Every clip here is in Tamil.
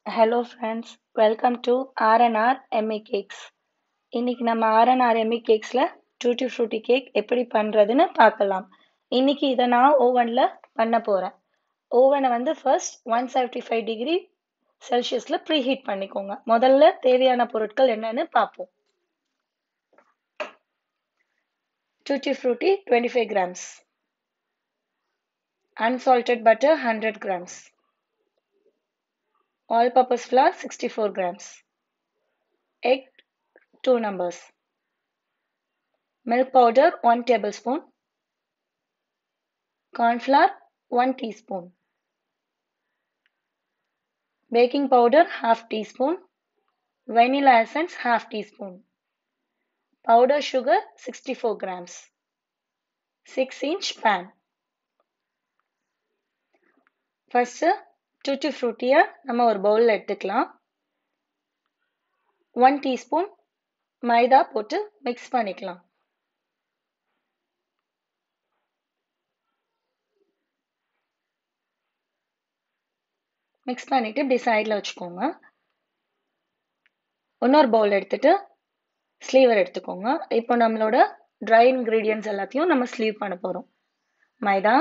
hello friends welcome to RNR ME cakes இன்னைக்கு நம்ம ஆர்என்ஆர் எம்இ கேக்ஸில் டூட்டி ஃப்ரூட்டி கேக் எப்படி பண்ணுறதுன்னு பார்க்கலாம் இன்னைக்கு இதை நான் ஓவனில் பண்ண போகிறேன் ஓவனை வந்து first one seventy five degree செல்சியஸில் ப்ரீ ஹீட் பண்ணிக்கோங்க முதல்ல தேவையான பொருட்கள் என்னன்னு பார்ப்போம் tutti frutti twenty five grams unsalted butter 100 grams all purpose flour 64 grams egg 2 numbers milk powder 1 tablespoon corn flour 1 teaspoon baking powder half teaspoon vanilla essence half teaspoon powder sugar 64 grams 6 inch pan first tutti ஃப்ரூட்டியை நம்ம ஒரு பவுலில் எடுத்துக்கலாம் ஒன் டீஸ்பூன் மைதா போட்டு மிக்ஸ் பண்ணிக்கலாம் மிக்ஸ் பண்ணிவிட்டு இப்படி சைடில் வச்சுக்கோங்க இன்னொரு பவுல் எடுத்துட்டு ஸ்லீவர் எடுத்துக்கோங்க இப்போ நம்மளோட ட்ரை இன்க்ரீடியன்ட்ஸ் எல்லாத்தையும் நம்ம ஸ்லீவ் பண்ண போகிறோம் maida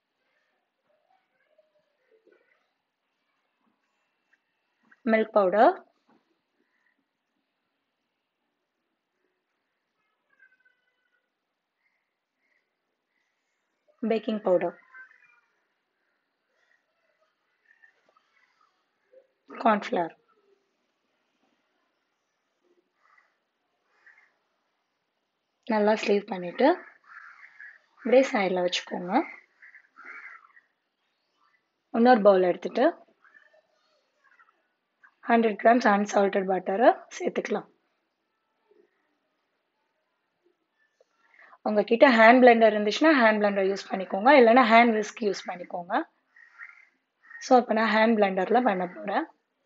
milk powder baking powder corn flour நல்லா ஸ்லீவ் பண்ணிவிட்டு அப்படியே சைடில் வச்சுக்கோங்க இன்னொரு பவுல் எடுத்துட்டு ஹண்ட்ரட் கிராம்ஸ் அன்சால்டட் பட்டரை சேர்த்துக்கலாம் உங்ககிட்ட ஹேண்ட் பிளெண்டர் இருந்துச்சுன்னா ஹேண்ட் பிளெண்டர் யூஸ் பண்ணிக்கோங்க இல்லைன்னா ஹேண்ட் விஸ்க் யூஸ் பண்ணிக்கோங்க ஸோ இப்போ நான் ஹேண்ட் பிளெண்டரில் பண்ண போகிறேன்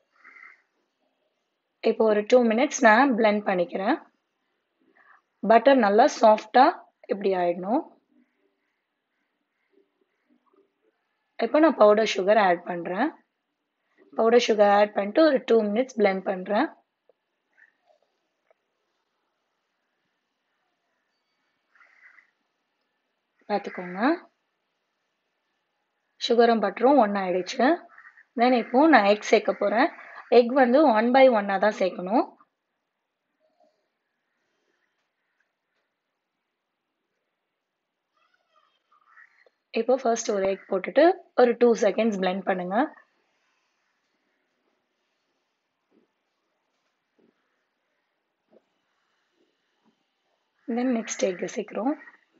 இப்போ ஒரு டூ மினிட்ஸ் நான் பிளெண்ட் பண்ணிக்கிறேன் பட்டர் நல்லா சாஃப்டாக இப்படி ஆயிடணும் இப்போ நான் பவுடர் சுகர் ஆட் பண்ணுறேன் பவுடர் சுகர் ஆட் பண்ணிட்டு ஒரு டூ மினிட்ஸ் பிளெண்ட் பண்ணுறேன் பார்த்துக்கோங்க சுகரும் பட்டரும் ஒன்று ஆயிடுச்சு தென் இப்போ நான் எக் சேர்க்க போகிறேன் எக் வந்து ஒன் பை ஒன்னாக தான் சேர்க்கணும் இப்போ ஃபர்ஸ்ட் ஒரு எக் போட்டுட்டு ஒரு டூ செகண்ட்ஸ் பிளெண்ட் பண்ணுங்கள் தென் நெக்ஸ்ட் எக் சேர்க்குறோம்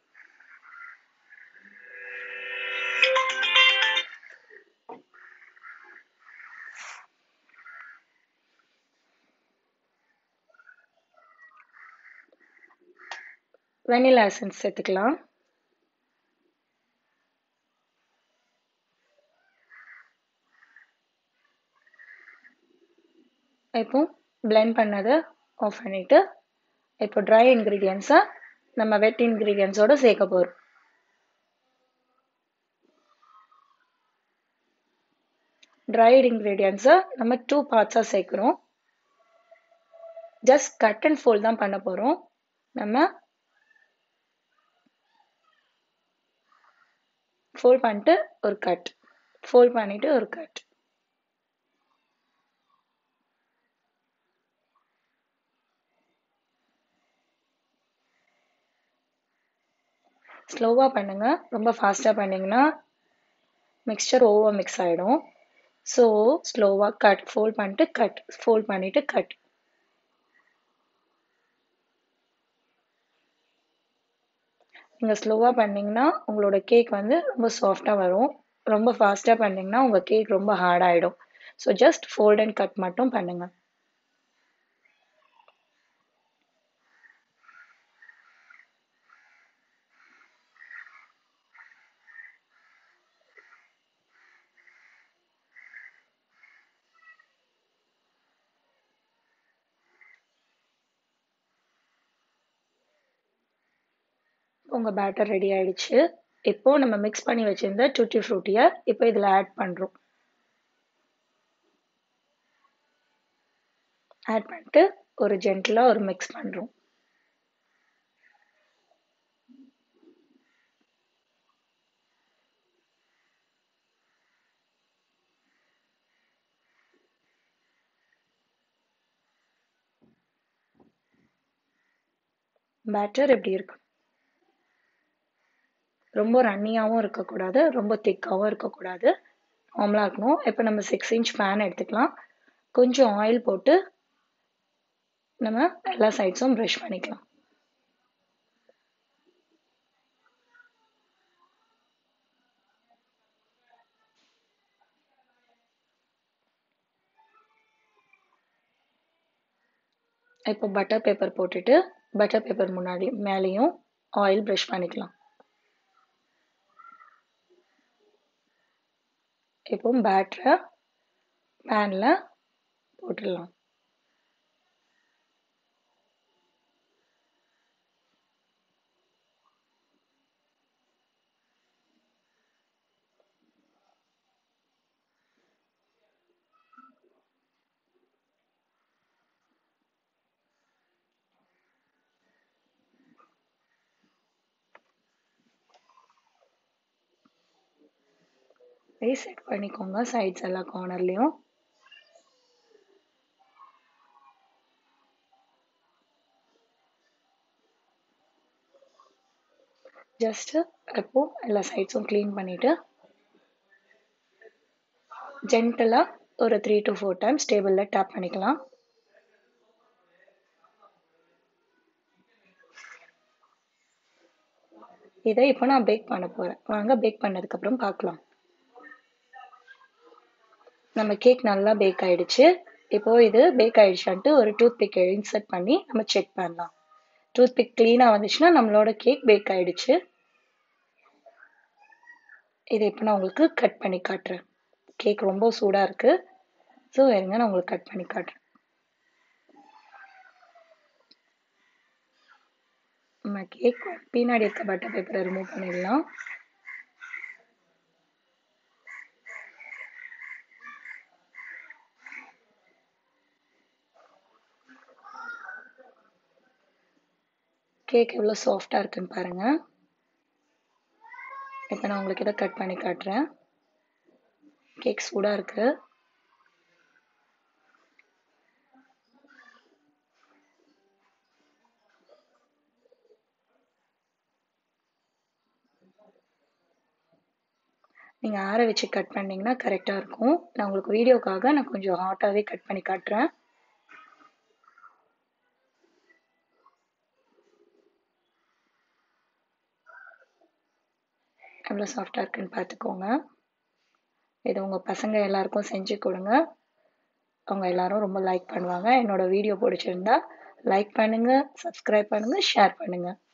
வெனிலா எசன்ஸ் சேர்த்துக்கலாம் இப்போ பிளெண்ட் பண்ணதை ஆஃப் பண்ணிவிட்டு இப்போ ட்ரை இன்க்ரீடியன்ஸை நம்ம வெட் இன்க்ரீடியன்ஸோடு சேர்க்க போகிறோம் ட்ரைட் இன்க்ரீடியன்ஸை நம்ம டூ பார்ட்ஸாக சேர்க்குறோம் ஜஸ்ட் கட் அண்ட் ஃபோல்ட் தான் பண்ண போகிறோம் நம்ம ஃபோல்ட் பண்ணிட்டு ஒரு கட் ஃபோல்ட் பண்ணிவிட்டு ஒரு கட் ஸ்லோவாக பண்ணுங்கள் ரொம்ப ஃபாஸ்ட்டாக பண்ணிங்கன்னா மிக்சர் ஓவர் மிக்ஸ் ஆகிடும் ஸோ ஸ்லோவாக கட் ஃபோல்ட் பண்ணிட்டு கட் ஃபோல்ட் பண்ணிவிட்டு கட் நீங்கள் ஸ்லோவாக பண்ணிங்கன்னா உங்களோட கேக் வந்து ரொம்ப சாஃப்டாக வரும் ரொம்ப ஃபாஸ்ட்டாக பண்ணிங்கன்னா உங்கள் கேக் ரொம்ப ஹார்ட் ஆகிடும் so just fold and cut மட்டும் பண்ணுங்கள் உங்கள் பேட்டர் ரெடி ஆயிடுச்சு இப்போ நம்ம மிக்ஸ் பண்ணி வச்சிருந்த டூட்டி ஃப்ரூட்டியை இப்போ இதில் ஆட் பண்ணுறோம் ஆட் பண்ணிட்டு ஒரு ஜென்டிலாக ஒரு மிக்ஸ் பண்ணுறோம் பேட்டர் எப்படி இருக்கு ரொம்ப ரன்னியாகவும் இருக்கக்கூடாது ரொம்ப திக்காகவும் இருக்கக்கூடாது நார்மலாக இருக்கணும் இப்போ நம்ம சிக்ஸ் இன்ச் பேன் எடுத்துக்கலாம் கொஞ்சம் ஆயில் போட்டு நம்ம எல்லா சைட்ஸும் ப்ரஷ் பண்ணிக்கலாம் இப்போ பட்டர் பேப்பர் போட்டுட்டு பட்டர் பேப்பர் முன்னாடி மேலேயும் ஆயில் ப்ரஷ் பண்ணிக்கலாம் இப்போ பேட்டரை பேனில் போட்டுடலாம் செட் பண்ணிக்கோங்க சைட்ஸ் எல்லா கார்னர்லேயும் ஜஸ்ட்டு இப்போ எல்லா சைட்ஸும் க்ளீன் பண்ணிவிட்டு ஜென்டலாக ஒரு த்ரீ டு ஃபோர் டைம்ஸ் டேபிளில் டேப் பண்ணிக்கலாம் இதை இப்போ நான் பேக் பண்ண போகிறேன் வாங்க பேக் பண்ணதுக்கப்புறம் பார்க்கலாம் நம்ம கேக் நல்லா பேக் ஆயிடுச்சு இப்போ இது பேக் ஆயிடுச்சான்ட்டு ஒரு டூத் பிக் இன்சர்ட் பண்ணி நம்ம செக் பண்ணலாம் டூத் பிக் க்ளீனாக வந்துச்சுன்னா நம்மளோட கேக் பேக் ஆயிடுச்சு இதை இப்போ நான் உங்களுக்கு கட் பண்ணி காட்டுறேன் கேக் ரொம்ப சூடாக இருக்குது ஸோ இருங்க நான் உங்களுக்கு கட் பண்ணி காட்டுறேன் நம்ம கேக் பின்னாடி இருக்க பட்டர் பேப்பரை ரிமூவ் பண்ணிடலாம் கேக் எவ்வளோ சாஃப்டாக இருக்குன்னு பாருங்கள் இப்போ நான் உங்களுக்கு இதை கட் பண்ணி காட்டுறேன் கேக் சூடாக இருக்குது நீங்கள் ஆற வச்சு கட் பண்ணிங்கன்னா கரெக்டாக இருக்கும் நான் உங்களுக்கு வீடியோக்காக நான் கொஞ்சம் ஹாட்டாகவே கட் பண்ணி காட்டுறேன் எவ்வளோ சாஃப்டாக இருக்குன்னு பார்த்துக்கோங்க இதை உங்கள் பசங்க எல்லாருக்கும் செஞ்சு கொடுங்க அவங்க எல்லாரும் ரொம்ப லைக் பண்ணுவாங்க என்னோட வீடியோ பிடிச்சிருந்தா லைக் பண்ணுங்கள் சப்ஸ்கிரைப் பண்ணுங்கள் ஷேர் பண்ணுங்கள்